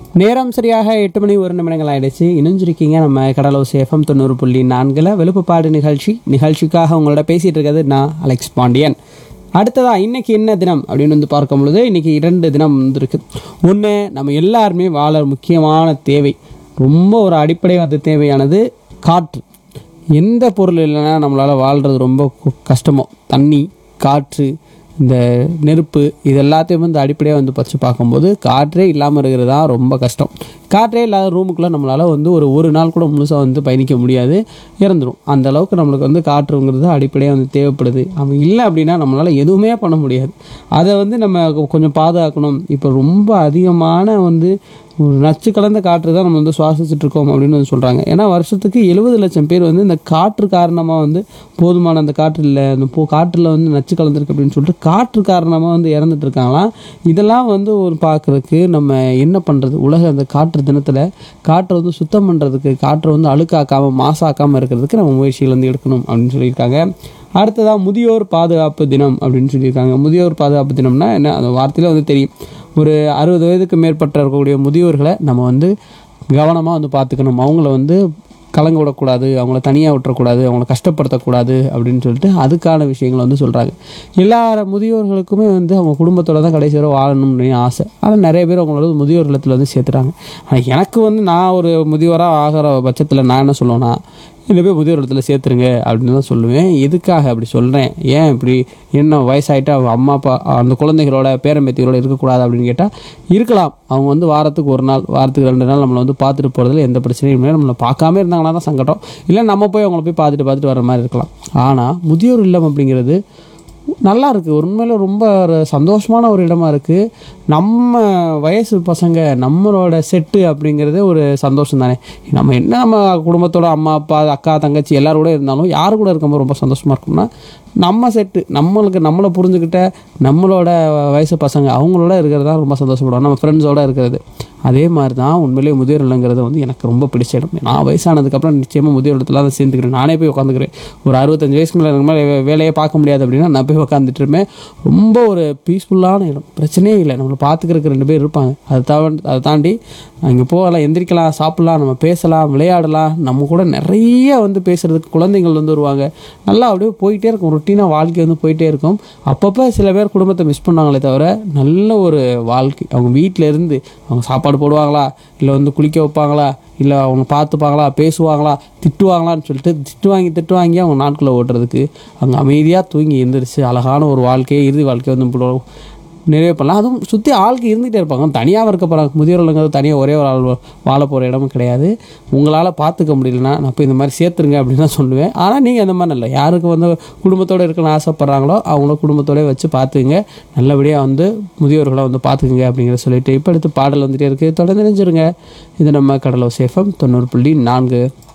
நேரம் சரியாக எட்டு மணி ஒரு நிமிடங்கள் ஆயிடுச்சு இணைஞ்சிருக்கீங்க நம்ம கடலோசி எஃப்எம் தொண்ணூறு புள்ளி நான்கில் வெளுப்புப்பாடு நிகழ்ச்சி நிகழ்ச்சிக்காக உங்களோட பேசிகிட்டு இருக்கிறது நான் அலெக்ஸ் பாண்டியன் அடுத்ததா இன்னைக்கு என்ன தினம் அப்படின்னு வந்து பார்க்கும் பொழுது இன்னைக்கு இரண்டு தினம் வந்துருக்கு ஒன்று நம்ம எல்லாருமே வாழ முக்கியமான தேவை ரொம்ப ஒரு அடிப்படை வந்து தேவையானது காற்று எந்த பொருள் இல்லைன்னா நம்மளால் வாழ்கிறது ரொம்ப கு- கஷ்டமோ தண்ணி காற்று இந்த நெருப்பு இது எல்லாத்தையும் வந்து அடிப்படையாக வந்து பறித்து பார்க்கும்போது காற்றே இல்லாமல் இருக்கிறது தான் ரொம்ப கஷ்டம் காற்றே இல்லாத ரூமுக்குள்ளே நம்மளால் வந்து ஒரு ஒரு நாள் கூட முழுசாக வந்து பயணிக்க முடியாது இறந்துடும் அந்த அளவுக்கு நம்மளுக்கு வந்து காற்றுங்கிறது அடிப்படையாக வந்து தேவைப்படுது அவன் இல்லை அப்படின்னா நம்மளால் எதுவுமே பண்ண முடியாது அதை வந்து நம்ம கொ- கொஞ்சம் பாதுகாக்கணும் இப்போ ரொம்ப அதிகமான வந்து ஒரு நச்சு கலந்த காற்று தான் நம்ம வந்து சுவாசிச்சுட்டு இருக்கோம் அப்படின்னு வந்து சொல்கிறாங்க ஏன்னா வருஷத்துக்கு எழுபது லட்சம் பேர் வந்து இந்த காற்று காரணமாக வந்து போதுமான அந்த காற்று இல்லை அந்த போ காற்றில் வந்து நச்சு கலந்துருக்கு அப்படின்னு சொல்லிட்டு காற்று காரணமாக வந்து இறந்துட்டு இருக்காங்களாம் இதெல்லாம் வந்து ஒரு பார்க்குறதுக்கு நம்ம என்ன பண்ணுறது உலக அந்த காற்று தினத்தில் காற்றை வந்து சுத்தம் பண்ணுறதுக்கு காற்றை வந்து அழுக்காக்காமல் மாசாக்காமல் இருக்கிறதுக்கு நம்ம முயற்சிகள் வந்து எடுக்கணும் அப்படின்னு சொல்லியிருக்காங்க அடுத்ததாக முதியோர் பாதுகாப்பு தினம் அப்படின்னு சொல்லியிருக்காங்க முதியோர் பாதுகாப்பு தினம்னா என்ன அந்த வார்த்தையில வந்து தெரியும் ஒரு அறுபது வயதுக்கு மேற்பட்ட இருக்கக்கூடிய முதியோர்களை நம்ம வந்து கவனமாக வந்து பார்த்துக்கணும் அவங்கள வந்து கலங்க விடக்கூடாது அவங்கள தனியாக விட்டுறக்கூடாது அவங்கள கஷ்டப்படுத்தக்கூடாது அப்படின்னு சொல்லிட்டு அதுக்கான விஷயங்களை வந்து சொல்கிறாங்க எல்லா முதியோர்களுக்குமே வந்து அவங்க குடும்பத்தோட தான் கடைசி வரை வாழணும்னு ஆசை ஆனால் நிறைய பேர் அவங்களோட முதியோர் இல்லத்தில் வந்து சேர்த்துறாங்க ஆனால் எனக்கு வந்து நான் ஒரு முதியோராக ஆகிற பட்சத்தில் நான் என்ன சொல்லுவேன்னா இந்த போய் முதியோர் இடத்துல சேர்த்துருங்க அப்படின்னு தான் சொல்லுவேன் எதுக்காக அப்படி சொல்கிறேன் ஏன் இப்படி என்ன வயசாயிட்டா அவங்க அம்மா அப்பா அந்த குழந்தைகளோட பேரம்பேத்திகளோட இருக்கக்கூடாது அப்படின்னு கேட்டால் இருக்கலாம் அவங்க வந்து வாரத்துக்கு ஒரு நாள் வாரத்துக்கு ரெண்டு நாள் நம்மளை வந்து பார்த்துட்டு போகிறதுல எந்த பிரச்சனையும் இல்லை நம்மளை பார்க்காம இருந்தாங்கன்னா தான் சங்கடம் இல்லை நம்ம போய் அவங்கள போய் பார்த்துட்டு பார்த்துட்டு வர மாதிரி இருக்கலாம் ஆனால் முதியோர் இல்லம் அப்படிங்கிறது நல்லா இருக்குது உண்மையில ரொம்ப ஒரு சந்தோஷமான ஒரு இடமா இருக்குது நம்ம வயசு பசங்க நம்மளோட செட்டு அப்படிங்கிறதே ஒரு சந்தோஷம் தானே நம்ம என்ன நம்ம குடும்பத்தோட அம்மா அப்பா அக்கா தங்கச்சி எல்லாரும் கூட இருந்தாலும் யார் கூட இருக்கும்போது ரொம்ப சந்தோஷமாக இருக்கும்னா நம்ம செட்டு நம்மளுக்கு நம்மளை புரிஞ்சுக்கிட்ட நம்மளோட வயசு பசங்க அவங்களோட இருக்கிறது தான் ரொம்ப சந்தோஷப்படுவோம் நம்ம ஃப்ரெண்ட்ஸோட இருக்கிறது அதே மாதிரி தான் உண்மையிலேயே முதியோர் இல்லைங்கிறது வந்து எனக்கு ரொம்ப பிடிச்ச இடம் நான் வயசானதுக்கப்புறம் நிச்சயமாக முதியோர் இடத்துல தான் சேர்ந்துக்கிறேன் நானே போய் உட்காந்துக்கிறேன் ஒரு அறுபத்தஞ்சு வயசுக்கு மேலே எனக்கு மேலே வே- வேலையே பார்க்க முடியாது அப்படின்னா நான் போய் உட்காந்துட்டு இருப்பேன் ரொம்ப ஒரு பீஸ்ஃபுல்லான இடம் பிரச்சனையே இல்லை நம்மளை பார்த்துக்கிறதுக்கு ரெண்டு பேர் இருப்பாங்க அதை தவிர அதை தாண்டி அங்கே போகலாம் எந்திரிக்கலாம் சாப்பிட்லாம் நம்ம பேசலாம் விளையாடலாம் நம்ம கூட நிறைய வந்து பேசுகிறதுக்கு குழந்தைகள் வந்து வருவாங்க நல்லா அப்படியே போயிட்டே இருக்கும் ரொட்டீனாக வாழ்க்கை வந்து போயிட்டே இருக்கும் அப்பப்போ சில பேர் குடும்பத்தை மிஸ் பண்ணாங்களே தவிர நல்ல ஒரு வாழ்க்கை அவங்க வீட்டில் இருந்து அவங்க சாப்பாடு போடுவாங்களா இல்லை வந்து குளிக்க வைப்பாங்களா இல்லை அவங்க பார்த்துப்பாங்களா பேசுவாங்களா திட்டுவாங்களான்னு சொல்லிட்டு திட்டு வாங்கி திட்டு வாங்கி அவங்க நாட்களை ஓட்டுறதுக்கு அங்கே அமைதியாக தூங்கி எந்திரிச்சு அழகான ஒரு வாழ்க்கையை இறுதி வாழ்க்கையை வந்து இப்படி நிறைவு பண்ணலாம் அதுவும் சுற்றி ஆளுக்கு இருந்துகிட்டே இருப்பாங்க தனியாக இருக்க போகிறாங்க முதியோர்களுங்கிறது தனியாக ஒரே ஒரு ஆள் வாழ போகிற இடமும் கிடையாது உங்களால் பார்த்துக்க முடியலன்னா நான் இப்போ இந்த மாதிரி சேர்த்துருங்க அப்படின்னு தான் சொல்லுவேன் ஆனால் நீங்கள் அந்த மாதிரி இல்லை யாருக்கு வந்து குடும்பத்தோடு இருக்கணும்னு ஆசைப்பட்றாங்களோ அவங்கள குடும்பத்தோடய வச்சு பார்த்துக்குங்க நல்லபடியாக வந்து முதியோர்களை வந்து பார்த்துக்குங்க அப்படிங்கிற சொல்லிட்டு இப்போ அடுத்து பாடல் வந்துட்டே இருக்குது தொடர்ந்து நினைஞ்சிருங்க இது நம்ம கடலோ சேஃபம் தொண்ணூறு புள்ளி நான்கு